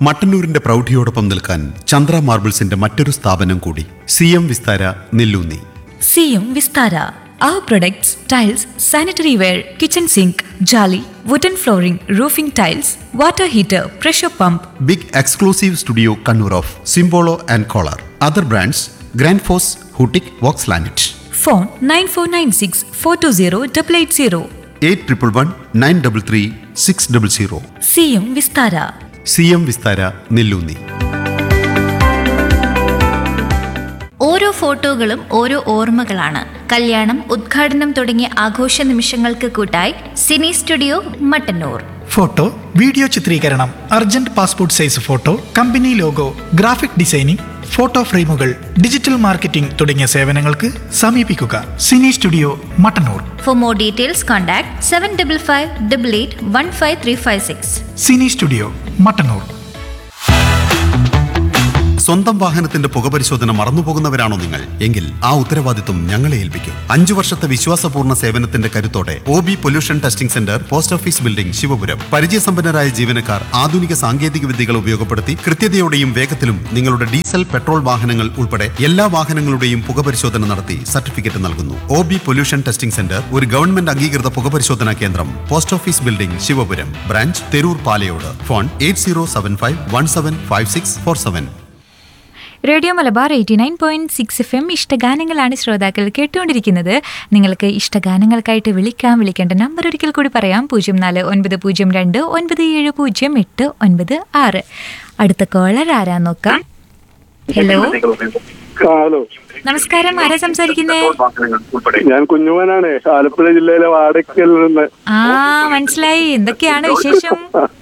മട്ടന്നൂരിന്റെ പ്രൗഢിയോടൊപ്പം നിൽക്കാൻ ചന്ദ്ര മാർബിൾസിന്റെ മറ്റൊരു സ്ഥാപനം കൂടി സി എം വിസ്താര നെല്ലൂന്നി സിയും Vistara Our products, tiles, sanitary ware, kitchen sink, jolly, wooden flooring, roofing tiles, water heater, pressure pump, big exclusive studio Kannur of Simpolo and Kohler other brands Grundfos ഹൂട്ടിക് Vox ലാനറ്റ് phone 9496 420 880. Eight triple one nine double three six double zero സിയും Vistara C M Vistara Nellunni ഓരോ ഫോട്ടോകളും ഓരോ ഓർമ്മകളാണ് കല്യാണം ഉദ്ഘാടനം തുടങ്ങിയ ആഘോഷ നിമിഷങ്ങൾക്ക് കൂട്ടായി Cine Studio Mattannur photo video ചിത്രീകരണം urgent passport size photo company logo graphic designing photo ഫ്രെയിമുകൾ ഡിജിറ്റൽ മാർക്കറ്റിംഗ് തുടങ്ങിയ സേവനങ്ങൾക്ക് സമീപിക്കുക Cine Studio Mattannur for more details contact seven double five double eight one five three five six Cine Studio Mattannur സ്വന്തം വാഹനത്തിന്റെ പുകപരിശോധന മറന്നുപോകുന്നവരാണോ നിങ്ങൾ എങ്കിൽ ആ ഉത്തരവാദിത്വം ഞങ്ങളെ ഏൽപ്പിക്കും അഞ്ചു വർഷത്തെ വിശ്വാസപൂർണ്ണ സേവനത്തിന്റെ കരുത്തോടെ O B pollution testing centre post office building Sivapuram പരിചയസമ്പന്നരായ ജീവനക്കാർ ആധുനിക സാങ്കേതിക വിദ്യകൾ ഉപയോഗപ്പെടുത്തി കൃത്യതയോടെയും വേഗത്തിലും നിങ്ങളുടെ ഡീസൽ പെട്രോൾ വാഹനങ്ങൾ ഉൾപ്പെടെ എല്ലാ വാഹനങ്ങളുടെയും പുകപരിശോധന നടത്തി സർട്ടിഫിക്കറ്റ് നൽകുന്നു O B pollution testing centre ഒരു ഗവൺമെന്റ് അംഗീകൃത പുകപരിശോധനാ കേന്ദ്രം post office building Sivapuram branch Theroor Palayode phone eight zero seven five one seven five six four seven radio Malabar eighty nine point six F M ഇഷ്ടഗാനങ്ങളാണ് ശ്രോതാക്കൾ കേട്ടുകൊണ്ടിരിക്കുന്നത് നിങ്ങൾക്ക് ഇഷ്ടഗാനങ്ങൾക്കായിട്ട് വിളിക്കാം വിളിക്കേണ്ട നമ്പർ ഒരിക്കൽ കൂടി പറയാം പൂജ്യം നാല് ഒൻപത് പൂജ്യം രണ്ട് ഒൻപത് ഏഴ് പൂജ്യം എട്ട് ഒൻപത് ആറ് അടുത്ത കോളർ ആരാ നോക്കാം ഹലോ ഹലോ നമസ്കാരം ആരാ സംസാരിക്കുന്നേ ഞാൻ കുഞ്ഞുമോനാണ് ആലപ്പുഴ ജില്ലയിലെ വാടക്കൽ നിന്ന് ആ മനസ്സിലായി എന്തൊക്കെയാണ് വിശേഷം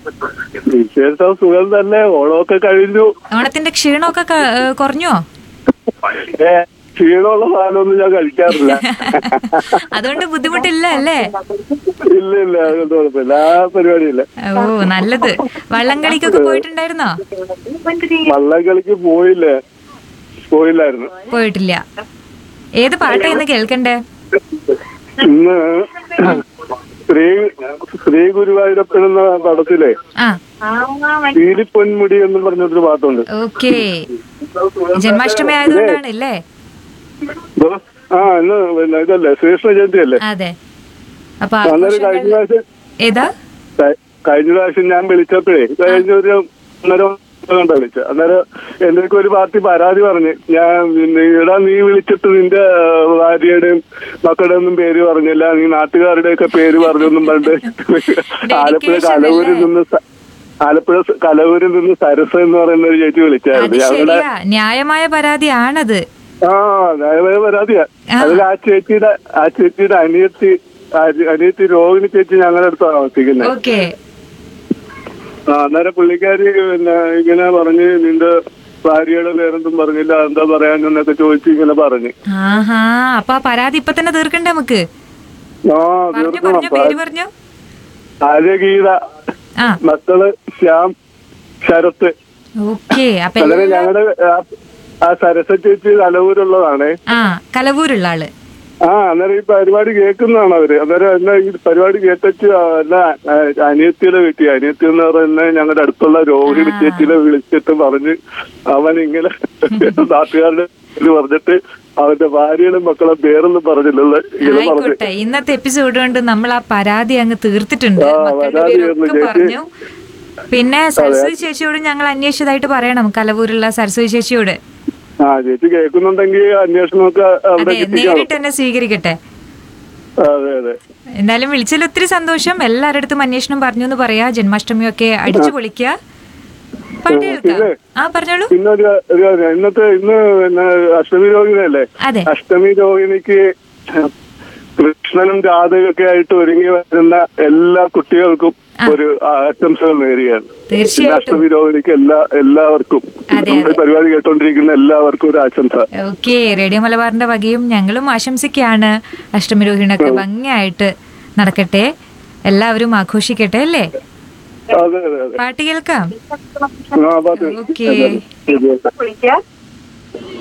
വിശേഷം സുഖം തന്നെ ഓണമൊക്കെ കഴിഞ്ഞു ഓണത്തിന്റെ ക്ഷീണമൊക്കെ ക- ഏ, കുറഞ്ഞോ ഏ, ക്ഷീണമുള്ള സാധനമൊന്നും ഞാൻ കഴിക്കാറില്ല അതുകൊണ്ട് ബുദ്ധിമുട്ടില്ല അല്ലേ ഇല്ല ഇല്ല അതുകൊണ്ട് കുഴപ്പമില്ല ആ പരിപാടിയില്ല ഓ നല്ലത് വള്ളം കളിക്കൊക്കെ പോയിട്ടുണ്ടായിരുന്നോ വള്ളംകളിക്ക് പോയില്ലേ പോയില്ലായിരുന്നു പോയിട്ടില്ല ഏത് പാട്ടാ ഇന്ന് കേൾക്കണ്ടേ ഇന്ന് ശ്രീ ശ്രീ ഗുരുവായൂരപ്പൻ എന്ന പടത്തിലെ ആ പീലിപ്പൊന്മുടി എന്ന് പറഞ്ഞൊരു പാട്ടുണ്ട് ഓക്കെ ജന്മാഷ്ടമി ആയതുകൊണ്ടാണ് അല്ലേ ഇതോ? ആ ഇന്ന് പിന്നെ ഇതല്ലേ ശ്രീകൃഷ്ണ ജയന്തി അല്ലേ അതെ അപ്പൊ അന്നേരം കഴിഞ്ഞ ആഘോഷങ്ങൾ- പ്രാവശ്യം ഏതാ ക- കഴിഞ്ഞ പ്രാവശ്യം ഞാൻ വിളിച്ചപ്പോഴേ കഴിഞ്ഞ ഒരു ഒന്നര കണ്ട വിളിച്ച അന്നേരം എന്റെ ഒരു പാർട്ടി പരാതി പറഞ്ഞ് ഞാൻ പിന്നെ ഇടാ നീ വിളിച്ചിട്ട് നിന്റെ ആ, ഭാര്യയുടെയും മക്കളുടെ ഒന്നും പേര് പറഞ്ഞില്ല നീ നാട്ടുകാരുടെ ഒക്കെ പേര് പറഞ്ഞൊന്നും പറഞ്ഞിട്ട് ആലപ്പുഴ Dedication കലവൂരിൽ അല്ലേ? നിന്ന് സ- ആലപ്പുഴ സ- കലവൂരിൽ നിന്ന് സരസ എന്ന് പറയുന്ന ഒരു ചേച്ചി അത് വിളിച്ചായിരുന്നു ഞങ്ങളുടെ ശരിയാ ന്യായമായ പരാതിയാണത് ആ ന്യായമായ പരാതിയാ ആ. അതിൽ ആ ചേച്ചിയുടെ ആ ചേച്ചിയുടെ അനിയത്തി ആ- അനിയത്തി രോഹിണി ചേച്ചി ഞങ്ങളുടെ അടുത്താണ് താമസിക്കുന്നത് ഓക്കെ ആ അന്നേരം പുള്ളിക്കാരി പിന്നെ ഇങ്ങനെ പറഞ്ഞ് നിന്റെ ഭാര്യയുടെ പേരൊന്നും പറഞ്ഞില്ല എന്താ പറയാനെന്നൊക്കെ ചോദിച്ചു ഇങ്ങനെ പറഞ്ഞു ആഹാ അപ്പൊ ആ പരാതി ഇപ്പൊ തന്നെ തീർക്കണ്ടേ നമുക്ക് ആ പറഞ്ഞു തീർക്കണം പറഞ്ഞു പേര് പറഞ്ഞു ഭാര്യ ഗീത ആ മക്കള് ശ്യാം ശരത്ത് ഓക്കെ അപ്പൊ അന്നേരം എല്ലാ- ഞങ്ങളുടെ ആ- ആ സരസ ചേച്ചി തലവൂരുള്ളതാണേ ആ കലവൂരുള്ള ആള് ആ അന്നേരം ഈ പരിപാടി കേൾക്കുന്നതാണ് അവര് അന്നേരം എന്നാ ഈ പരിപാടി കേട്ടിട്ട് എന്നാ അനിയത്തിയുടെ വീട്ടിൽ അനിയത്തി എന്ന് പറയുന്നത് ഞങ്ങളുടെ അടുത്തുള്ള രോഹിണി ചേച്ചിനെ വിളിച്ചിട്ട് പറഞ്ഞ് അവൻ ഇങ്ങനെ നാട്ടുകാരുടെ ഇത് പറഞ്ഞിട്ട് അവന്റെ ഭാര്യയുടെ മക്കളെ പേരൊന്നും പറഞ്ഞില്ലല്ലോ ഇങ്ങനെ പറഞ്ഞു ആയിക്കോട്ടെ ഇന്നത്തെ എപ്പിസോഡ് കൊണ്ട് നമ്മൾ ആ പരാതി അങ്ങ് തീർത്തിട്ടുണ്ട് ആ, മക്കളുടെ പരാതി പേരൊക്കെ തീർന്നു, ചേച്ചി. പറഞ്ഞു പിന്നെ സരസ്വതി ചേച്ചിയോട് ഞങ്ങൾ അന്വേഷിച്ചതായിട്ട് പറയണം കലവൂരുള്ള സരസ്വതി ചേച്ചിയോട് ആ ചേച്ചി കേൾക്കുന്നുണ്ടെങ്കിൽ അന്വേഷണമൊക്കെ അവിടെ അതെ എത്തിക്കണം നേരിട്ട് തന്നെ സ്വീകരിക്കട്ടെ അതെ അതെ എന്തായാലും വിളിച്ചതിൽ ഒത്തിരി സന്തോഷം എല്ലാവരുടെ അടുത്തും അന്വേഷണം പറഞ്ഞു എന്ന് പറയാ ജന്മാഷ്ടമിയൊക്കെ അടിച്ചു പൊളിക്കുക പാട്ട് കേൾക്കാം പിന്നെ? ആ പറഞ്ഞോളൂ പിന്നെ ഒരു ഒരു കാര്യം, ഇന്നത്തെ ഇന്ന് പിന്നെ അഷ്ടമി രോഹിണിയല്ലേ അതെ അഷ്ടമി രോഹിണിക്ക് കൃഷ്ണനും രാധയൊക്കെ ആയിട്ട് ഒരുങ്ങി വരുന്ന എല്ലാ കുട്ടികൾക്കും ഒരു ആശംസകൾ നേരുകയാണ് തീർച്ചയായിട്ടും. പിന്നെ അഷ്ടമി രോഹിണിക്ക് എല്ലാ എല്ലാവർക്കും അതെ, നമ്മുടെ അതെ. പരിപാടി കേട്ടോണ്ടിരിക്കുന്ന എല്ലാവർക്കും ഒരു ആശംസ ഓക്കെ റേഡിയോ മലബാറിന്റെ വകയും ഞങ്ങളും ആശംസിക്കുകയാണ് അഷ്ടമി രോഹിണിയൊക്കെ ഭംഗിയായിട്ട് നടക്കട്ടെ എല്ലാവരും ആഘോഷിക്കട്ടെ അല്ലേ അതെ അതെ അതെ പാട്ട് കേൾക്കാം ആ പാട്ട് ഓക്കേ. ശരി.